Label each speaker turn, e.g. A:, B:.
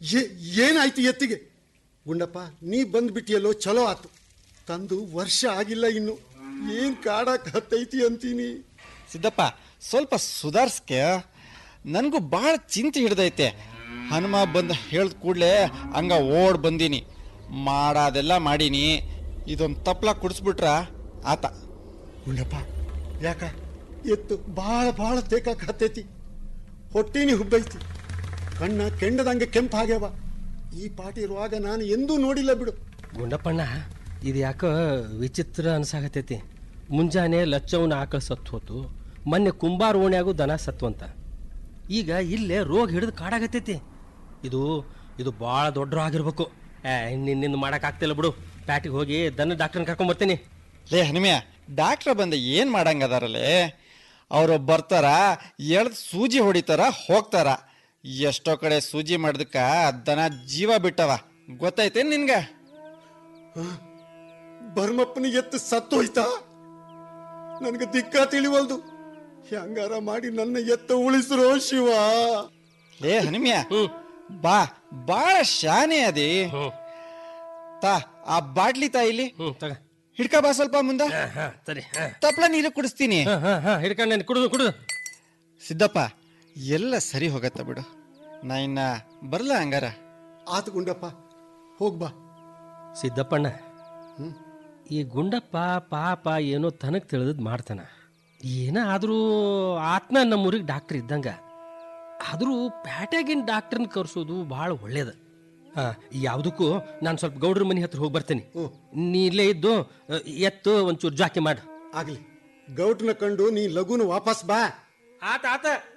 A: ಏ- ಏನಾಯ್ತು ಎತ್ತಿಗೆ ಗುಂಡಪ್ಪ ನೀ ಬಂದ್ಬಿಟ್ಟಿಯಲ್ಲೋ ಚಲೋ ಆತು ತಂದು ವರ್ಷ ಆಗಿಲ್ಲ ಇನ್ನು ಏನ್ ಕಾಡಕ್ ಹತ್ತೈತಿ ಅಂತೀನಿ
B: ಸಿದ್ದಪ್ಪ ಸ್ವಲ್ಪ ಸುಧಾರ್ಸ್ಕೆ ನನಗೂ ಭಾಳ ಚಿಂತೆ ಹಿಡ್ದೈತೆ ಹನುಮ ಬಂದು ಹೇಳ್ದ ಕೂಡಲೇ ಹಂಗ ಓಡ್ ಬಂದೀನಿ ಮಾಡಾದೆಲ್ಲ ಮಾಡೀನಿ ಇದೊಂದು ತಪ್ಲ ಕುಡಿಸ್ಬಿಟ್ರ ಆತ
A: ಗುಂಡಪ್ಪ ಯಾಕ ಎತ್ತು ಭಾಳ ಭಾಳ ತೇಕಾಕ್ ಹತ್ತೈತಿ ಹೊಟ್ಟಿನಿ ಹುಬ್ಬೈತಿ ಕಣ್ಣ ಕೆಂಡದಂಗೆ ಕೆಂಪು ಆಗ್ಯಾವ ಈ ಪಾಟಿ ಇರುವಾಗ ನಾನು ಎಂದೂ ನೋಡಿಲ್ಲ ಬಿಡು
C: ಗುಂಡಪ್ಪಣ್ಣ ಇದು ಯಾಕೋ ವಿಚಿತ್ರ ಅನ್ಸಾಕತೈತಿ ಮುಂಜಾನೆ ಲಚ್ಚವನ ಆಕಳ ಸತ್ತು ಹೋತು ಮೊನ್ನೆ ಕುಂಬಾರ ಓಣ್ಯಾಗೂ ದನ ಸತ್ವಂತ ಈಗ ಇಲ್ಲೇ ರೋಗ ಹಿಡಿದು ಕಾಡಾಗತೈತಿ ಇದು ಇದು ಭಾಳ ದೊಡ್ಡ ರೋಗ ಆಗಿರ್ಬೇಕು ಏ ನಿನ್ನಿಂದ ಮಾಡೋಕ್ಕಾಗ್ತಿಲ್ಲ ಬಿಡು ಪ್ಯಾಟಿಗೆ ಹೋಗಿ ದನ ಡಾಕ್ಟರ್ನ ಕರ್ಕೊಂಬರ್ತೀನಿ
B: ಲೇ ಹನುಮ್ಯ ಡಾಕ್ಟ್ರ ಬಂದು ಏನು ಮಾಡಂಗದಾರಲ್ಲೇ ಅವರು ಬರ್ತಾರ ಎಳ್ದು ಸೂಜಿ ಹೊಡಿತಾರ ಹೋಗ್ತಾರ ಎಷ್ಟೋ ಕಡೆ ಸೂಜಿ ಮಾಡಿದಕ್ಕ ದನ ಜೀವ ಬಿಟ್ಟವ ಗೊತ್ತೈತೆ ನಿನ್ಗೆ
A: ಭರ್ಮಪ್ಪನ ಎತ್ತು ಸತ್ತೋಯ್ತಾ ನನಗೆ ದಿಕ್ಕ ತಿಳಿವಲ್ದು ಹೆಂಗಾರ ಮಾಡಿ ನನ್ನ ಎತ್ತ ಉಳಿಸ್ರೋ ಶಿವ
B: ಲೇ ಹನುಮ್ಯ ಬಾ ಬಾಳ ಶಾನೆ ಅದಿ
C: ಹ್ಞೂ
B: ತಾ ಆ ಬಾಟ್ಲಿ ತಾ ಇಲ್ಲಿ
C: ಹ್ಞೂ ತಗ
B: ಹಿಡ್ಕ ಬಾ ಸ್ವಲ್ಪ ಮುಂದ
C: ಹಾಂ ಹಾಂ ಸರಿ ಹಾಂ
B: ತಪ್ಲ ನೀರು ಕುಡಿಸ್ತೀನಿ
C: ಹಾಂ ಹಾಂ ಹಾಂ ಹಿಡ್ಕೊಂಡು ಕುಡಿದು ಕುಡಿದು
B: ಸಿದ್ದಪ್ಪ ಎಲ್ಲ ಸರಿ ಹೋಗತ್ತ ಬಿಡು ನಾ ಇನ್ನ ಬರ್ಲ ಹಂಗಾರ
A: ಆತು ಗುಂಡಪ್ಪ ಹೋಗ್ಬಾ
C: ಸಿದ್ದಪ್ಪಣ್ಣ ಈ ಗುಂಡಪ್ಪ ಪಾಪ ಏನೋ ತನಗೆ ತಿಳಿದ್ ಮಾಡ್ತಾನ ಏನ ಆದರೂ ಆತ್ನ ನಮ್ಮೂರಿಗೆ ಡಾಕ್ಟರ್ ಇದ್ದಂಗ ಆದರೂ ಪ್ಯಾಟ್ಯಾಗಿನ ಡಾಕ್ಟರ್ನ ಕರ್ಸೋದು ಭಾಳ ಒಳ್ಳೇದು ಹಾಂ ಯಾವುದಕ್ಕೂ ನಾನು ಸ್ವಲ್ಪ ಗೌಡ್ರ ಮನೆ ಹತ್ರ ಹೋಗಿ ಬರ್ತೇನೆ
A: ಹ್ಮ್.
C: ನೀ ಇಲ್ಲೇ ಇದ್ದು ಅ, ಎತ್ತು ಒಂಚೂರು ಜಾಕಿ ಮಾಡು
A: ಆಗ್ಲಿ ಗೌಟ್ನ ಕಂಡು ನೀ ಲಗುನ ವಾಪಸ್ ಬಾ
C: ಆತ ಆತ